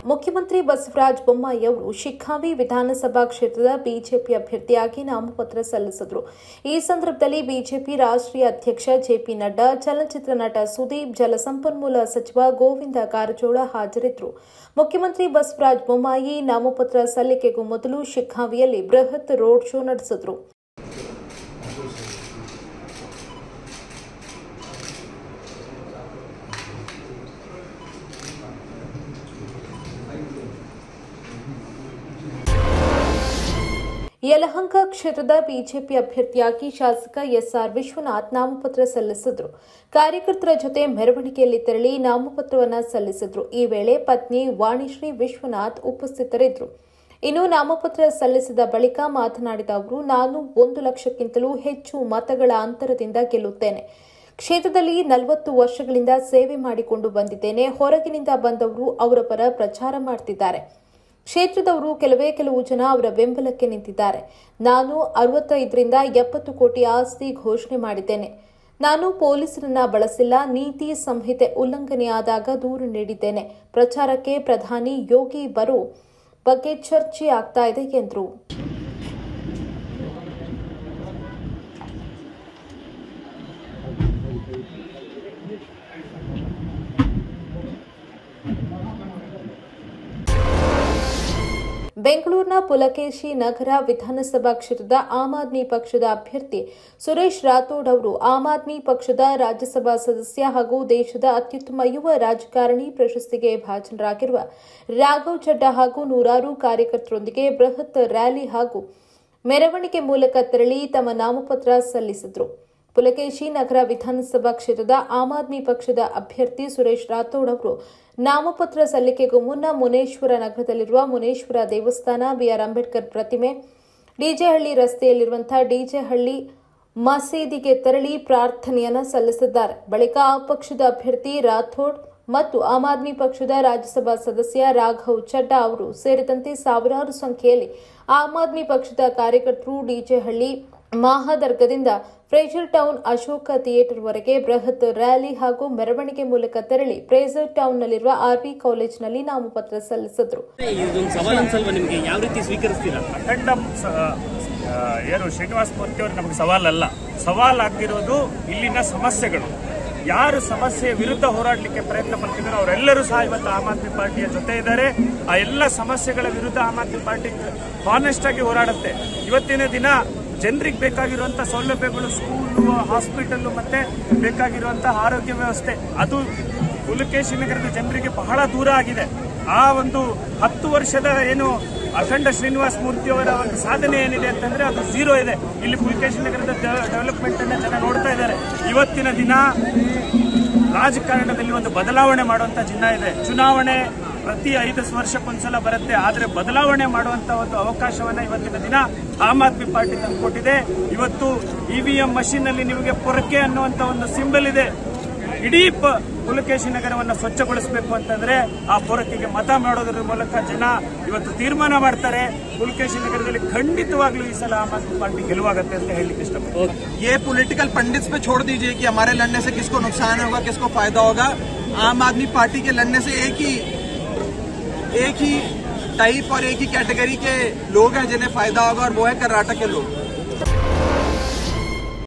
ಮುಖ್ಯಮಂತ್ರಿ ಬಸವರಾಜ ಬೊಮ್ಮಾಯಿ ಅವರು ಶಿಗ್ಗಾಂವಿ ವಿಧಾನಸಭಾ ಕ್ಷೇತ್ರದ ಬಿಜೆಪಿ ಅಭ್ಯರ್ಥಿಯಾಗಿ ನಾಮಪತ್ರ ಸಲ್ಲಿಸಿದರು ಈ ಸಂದರ್ಭದಲ್ಲಿ ಬಿಜೆಪಿ ರಾಷ್ಟ್ರೀಯ ಅಧ್ಯಕ್ಷ ಜೆಪಿ ನಡ್ಡಾ ಚಲನಚಿತ್ರ ನಟ ಸುದೀಪ್ ಜಲಸಂಪನ್ಮೂಲ ಸಚಿವ ಗೋವಿಂದ ಕಾರಜೋಳ ಹಾಜರಿದ್ದರು ಮುಖ್ಯಮಂತ್ರಿ ಬಸವರಾಜ ಬೊಮ್ಮಾಯಿ ನಾಮಪತ್ರ ಸಲ್ಲಿಕೆಗೂ ಮೊದಲು ಶಿಗ್ಗಾಂವಿಯಲ್ಲಿ ಬೃಹತ್ ರೋಡ್ ಶೋ ನಡೆಸಿದರು ಯಲಹಂಕ ಕ್ಷೇತ್ರದ ಬಿಜೆಪಿ ಅಭ್ಯರ್ಥಿಯಾಗಿ ಶಾಸಕ ಎಸ್ಆರ್ ವಿಶ್ವನಾಥ್ ನಾಮಪತ್ರ ಸಲ್ಲಿಸಿದ್ರು ಕಾರ್ಯಕರ್ತರ ಜೊತೆ ಮೆರವಣಿಗೆಯಲ್ಲಿ ತೆರಳಿ ನಾಮಪತ್ರವನ್ನ ಸಲ್ಲಿಸಿದ್ರು ಈ ವೇಳೆ ಪತ್ನಿ ವಾಣಿಶ್ರೀ ವಿಶ್ವನಾಥ್ ಉಪಸ್ಥಿತರಿದ್ದರು ಇನ್ನು ನಾಮಪತ್ರ ಸಲ್ಲಿಸಿದ ಬಳಿಕ ಮಾತನಾಡಿದ ಅವರು ನಾನು ಒಂದು ಲಕ್ಷಕ್ಕಿಂತಲೂ ಹೆಚ್ಚು ಮತಗಳ ಅಂತರದಿಂದ ಗೆಲ್ಲುತ್ತೇನೆ ಕ್ಷೇತ್ರದಲ್ಲಿ ನಲವತ್ತು ವರ್ಷಗಳಿಂದ ಸೇವೆ ಮಾಡಿಕೊಂಡು ಬಂದಿದ್ದೇನೆ ಹೊರಗಿನಿಂದ ಬಂದವರು ಅವರ ಪರ ಪ್ರಚಾರ ಮಾಡ್ತಿದ್ದಾರೆ ಕ್ಷೇತ್ರದವರು ಕೆಲವೇ ಕೆಲವು ಜನ ಅವರ ಬೆಂಬಲಕ್ಕೆ ನಿಂತಿದ್ದಾರೆ ನಾನು ಅರವತ್ತೈದರಿಂದ ಎಪ್ಪತ್ತು ಕೋಟಿ ಆಸ್ತಿ ಘೋಷಣೆ ಮಾಡಿದ್ದೇನೆ ನಾನು ಪೊಲೀಸರನ್ನ ಬಳಸಿಲ್ಲ ನೀತಿ ಸಂಹಿತೆ ಉಲ್ಲಂಘನೆಯಾದಾಗ ದೂರು ನೀಡಿದ್ದೇನೆ ಪ್ರಚಾರಕ್ಕೆ ಪ್ರಧಾನಿ ಯೋಗಿ ಬರೋ ಬಗ್ಗೆ ಚರ್ಚೆ ಆಗ್ತಾ ಇದೆ ಎಂದರು ಬೆಂಗಳೂರಿನ ಪುಲಕೇಶಿ ನಗರ ವಿಧಾನಸಭಾ ಕ್ಷೇತ್ರದ ಆಮ್ ಆದ್ಮಿ ಪಕ್ಷದ ಅಭ್ಯರ್ಥಿ ಸುರೇಶ್ ರಾಥೋಡ್ ಅವರು ಆಮ್ ಆದ್ಮಿ ಪಕ್ಷದ ರಾಜ್ಯಸಭಾ ಸದಸ್ಯ ಹಾಗೂ ದೇಶದ ಅತ್ಯುತ್ತಮ ಯುವ ರಾಜಕಾರಣಿ ಪ್ರಶಸ್ತಿಗೆ ಭಾಜನರಾಗಿರುವ ರಾಘವ್ ಚಡ್ಡಾ ಹಾಗೂ ನೂರಾರು ಕಾರ್ಯಕರ್ತರೊಂದಿಗೆ ಬೃಹತ್ ರ್ಯಾಲಿ ಹಾಗೂ ಮೆರವಣಿಗೆ ಮೂಲಕ ತೆರಳಿ ತಮ್ಮ ನಾಮಪತ್ರ ಸಲ್ಲಿಸಿದರು ಪುಲಕೇಶಿ ನಗರ ವಿಧಾನಸಭಾ ಕ್ಷೇತ್ರದ ಆಮ್ ಆದ್ಮಿ ಪಕ್ಷದ ಅಭ್ಯರ್ಥಿ ಸುರೇಶ್ ರಾಥೋಡ್ ಅವರು ನಾಮಪತ್ರ ಸಲ್ಲಿಕೆಗೂ ಮುನ್ನ ಮುನೇಶ್ವರ ನಗರದಲ್ಲಿರುವ ಮುನೇಶ್ವರ ದೇವಸ್ಥಾನ ಬಿಆರ್ ಅಂಬೇಡ್ಕರ್ ಪ್ರತಿಮೆ ಡಿಜೆಹಳ್ಳಿ ರಸ್ತೆಯಲ್ಲಿರುವಂತಹ ಡಿಜೆಹಳ್ಳಿ ಮಸೀದಿಗೆ ತೆರಳಿ ಪ್ರಾರ್ಥನೆಯನ್ನ ಸಲ್ಲಿಸಿದ್ದಾರೆ ಬಳಿಕ ಆ ಪಕ್ಷದ ಅಭ್ಯರ್ಥಿ ರಾಥೋಡ್ ಮತ್ತು ಆಮ್ ಆದ್ಮಿ ಪಕ್ಷದ ರಾಜ್ಯಸಭಾ ಸದಸ್ಯ ರಾಘವ್ ಚಡ್ಡಾ ಅವರು ಸೇರಿದಂತೆ ಸಾವಿರಾರು ಸಂಖ್ಯೆಯಲ್ಲಿ ಆಮ್ ಆದ್ಮಿ ಪಕ್ಷದ ಕಾರ್ಯಕರ್ತರು ಡಿಜೆಹಳ್ಳಿ ಮಹಾದರ್ಗದಿಂದ ಫ್ರೇಜರ್ ಟೌನ್ ಅಶೋಕ ಥಿಯೇಟರ್ವರೆಗೆ ಬೃಹತ್ ರ್ಯಾಲಿ ಹಾಗೂ ಮೆರವಣಿಗೆ ಮೂಲಕ ತೆರಳಿ ಫ್ರೇಜರ್ ಟೌನ್ನಲ್ಲಿರುವ ಆರ್ವಿ ಕಾಲೇಜಿನಲ್ಲಿ ನಾಮಪತ್ರ ಸಲ್ಲಿಸಿದರು ಇದೊಂದು ಸವಾಲು ಅನ್ಸಲ್ವಾ ನಿಮಗೆ ಯಾವ ರೀತಿ ಸ್ವೀಕರಿಸ್ತೀರಾ ಅಖಂಡ ಸ- ಆ, ಏನು ಶ್ರೀನಿವಾಸ ಮೂರ್ತಿ ಅವರು ನಮಗೆ ಸವಾಲಲ್ಲ ಸವಾಲಾಗಿರೋದು ಇಲ್ಲಿನ ಸಮಸ್ಯೆಗಳು ಯಾರು ಸಮಸ್ಯೆ ವಿರುದ್ಧ ಹೋರಾಡಲಿಕ್ಕೆ ಪ್ರಯತ್ನ ಪಡ್ತಿದ್ದಾರೋ ಅವರೆಲ್ಲರೂ ಸಹ ಇವತ್ತು ಆಮ್ ಆದ್ಮಿ ಪಾರ್ಟಿಯ ಜೊತೆ ಇದ್ದಾರೆ ಆ ಎಲ್ಲ ಸಮಸ್ಯೆಗಳ ವಿರುದ್ಧ ಆಮ್ ಆದ್ಮಿ ಪಾರ್ಟಿ ಹಾನೆಸ್ಟ್ ಆಗಿ ಹೋರಾಡುತ್ತೆ ಇವತ್ತಿನ ದಿನ ಜನರಿಗೆ ಬೇಕಾಗಿರುವಂತ ಸೌಲಭ್ಯಗಳು ಸ್ಕೂಲು ಹಾಸ್ಪಿಟಲ್ ಮತ್ತೆ ಬೇಕಾಗಿರುವಂತಹ ಆರೋಗ್ಯ ವ್ಯವಸ್ಥೆ ಅದು ಪುಲಕೇಶಿ ನಗರದ ಜನರಿಗೆ ಬಹಳ ದೂರ ಆಗಿದೆ ಆ ಒಂದು ಹತ್ತು ವರ್ಷದ ಏನು ಅಖಂಡ ಶ್ರೀನಿವಾಸ ಮೂರ್ತಿ ಅವರ ಒಂದು ಸಾಧನೆ ಏನಿದೆ ಅಂತಂದ್ರೆ ಅದು ಝೀರೋ ಇದೆ ಇಲ್ಲಿ ಪುಲಕೇಶಿ ನಗರದ ಡೆವಲಪ್ಮೆಂಟ್ ಅನ್ನ ಜನ ನೋಡ್ತಾ ಇದ್ದಾರೆ ಇವತ್ತಿನ ದಿನ ರಾಜಕಾರಣದಲ್ಲಿ ಒಂದು ಬದಲಾವಣೆ ಮಾಡುವಂತ ಚಿನ್ನ ಇದೆ ಚುನಾವಣೆ ಪ್ರತಿ ಐದು ವರ್ಷಕ್ಕೊಂದ್ಸಲ ಬರುತ್ತೆ ಆದ್ರೆ ಬದಲಾವಣೆ ಮಾಡುವಂತ ಒಂದು ಅವಕಾಶವನ್ನ ಇವತ್ತಿನ ದಿನ ಆಮ್ ಆದ್ಮಿ ಪಾರ್ಟಿ ತಂದುಕೊಟ್ಟಿದೆ ಇವತ್ತು ಇವಿಎಂ ಮಷೀನ್ ನಲ್ಲಿ ನಿಮಗೆ ಪೊರಕೆ ಅನ್ನುವಂತ ಒಂದು ಸಿಂಬಲ್ ಇದೆ ಇಡೀ ಪ- ಪುಲಕೇಶಿ ನಗರವನ್ನು ಸ್ವಚ್ಛಗೊಳಿಸಬೇಕು ಅಂತಂದ್ರೆ ಆ ಪೊರಕೆಗೆ ಮತ ಮಾಡೋದ್ರ ಮೂಲಕ ಜನ ಇವತ್ತು ತೀರ್ಮಾನ ಮಾಡ್ತಾರೆ ಪುಲಕೇಶಿ ನಗರದಲ್ಲಿ ಖಂಡಿತವಾಗ್ಲೂ ಈ ಸಲ ಆಮ್ ಆದ್ಮಿ ಪಾರ್ಟಿ ಗೆಲುವಾಗತ್ತೆ ಅಂತ ಹೇಳಲಿಕ್ಕೆ ಇಷ್ಟಪಡ್ತೀನಿ ये पॉलिटिकल पंडित्स पे छोड़ दीजिए कि हमारे लड़ने से किसको नुकसान होगा किसको फायदा होगा आम आदमी पार्टी के लड़ने से एक ही एक ही टाइप और एक ही कैटेगरी के लोग हैं जिन्हें फायदा होगा और वो है कर्नाटक के लोग